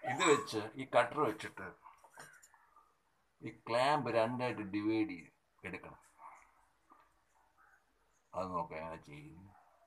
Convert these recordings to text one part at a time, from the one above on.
ഇത് വെച്ച് ഈ കട്ടർ വെച്ചിട്ട് ഈ ക്ലാമ്പ് രണ്ടായിട്ട് ഡിവൈഡ് ചെയ്ത് എടുക്കണം അത് നോക്കാം എങ്ങനെ ചെയ്യുന്നു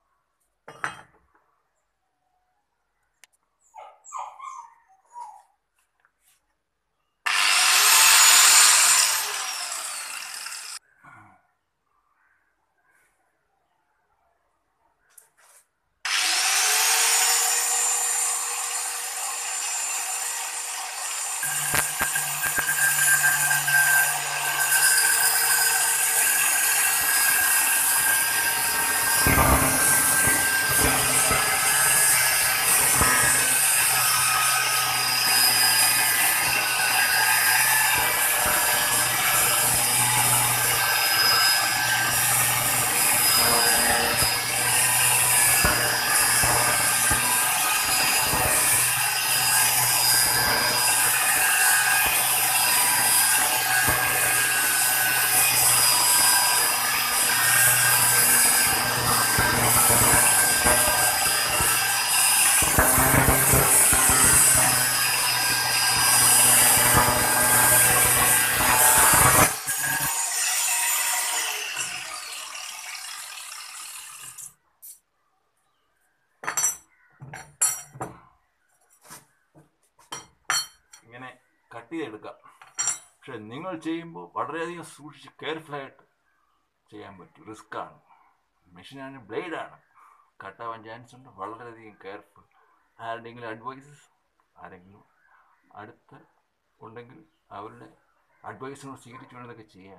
ഇങ്ങനെ കട്ട് ചെയ്തെടുക്കാം പക്ഷെ നിങ്ങൾ ചെയ്യുമ്പോൾ വളരെയധികം സൂക്ഷിച്ച് കെയർഫുള്ളായിട്ട് ചെയ്യാൻ പറ്റും റിസ്ക്കാണ് മെഷീനാണ് ബ്ലേഡാണ് കട്ടാവാൻ ചാൻസ് ഉണ്ട് വളരെയധികം കെയർഫുൾ ആരുടെയെങ്കിലും അഡ്വൈസസ് ആരെങ്കിലും അടുത്ത് ഉണ്ടെങ്കിൽ അവരുടെ അഡ്വൈസിനോട് സ്വീകരിച്ചു വേണം ഇതൊക്കെ ചെയ്യാൻ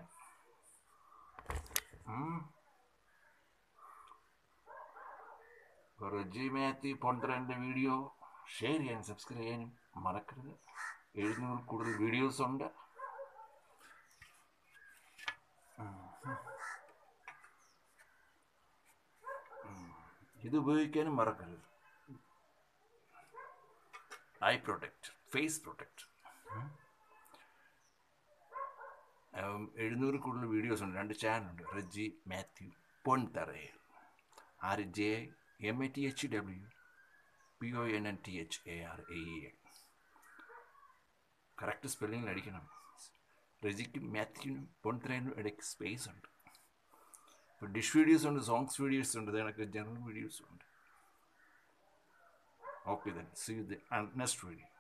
ഉം. റജി മാത്യു പൊണ്ടരൻ്റെ വീഡിയോ ഷെയർ ചെയ്യാനും സബ്സ്ക്രൈബ് ചെയ്യാനും മറക്കരുത് എഴുന്നൂറ് കൂടുതൽ വീഡിയോസ് ഉണ്ട് ഇത് ഉപയോഗിക്കാനും മറക്കരുത് ഐ പ്രൊട്ടക്റ്റ് ഫേസ് പ്രൊട്ടക്റ്റ് എഴുന്നൂറ് കൂടുതൽ വീഡിയോസ് ഉണ്ട് രണ്ട് ചാനലുണ്ട് റജി മാത്യു പൊൻതറയിൽ R J M A T H W P O N N T H A R A എ കറക്റ്റ് സ്പെല്ലിങ്ങിൽ അടിക്കണം റജിക്കും മാത്യുവിനും പൊൻതറയിനും ഇടയ്ക്ക് സ്പേസ് ഉണ്ട് ഇപ്പോൾ ഡിഷ് വീഡിയോസ് ഉണ്ട് സോങ്സ് വീഡിയോസ് ഉണ്ട് ഇതിനൊക്കെ ജനറൽ വീഡിയോസ് ഉണ്ട് okay then see you the next video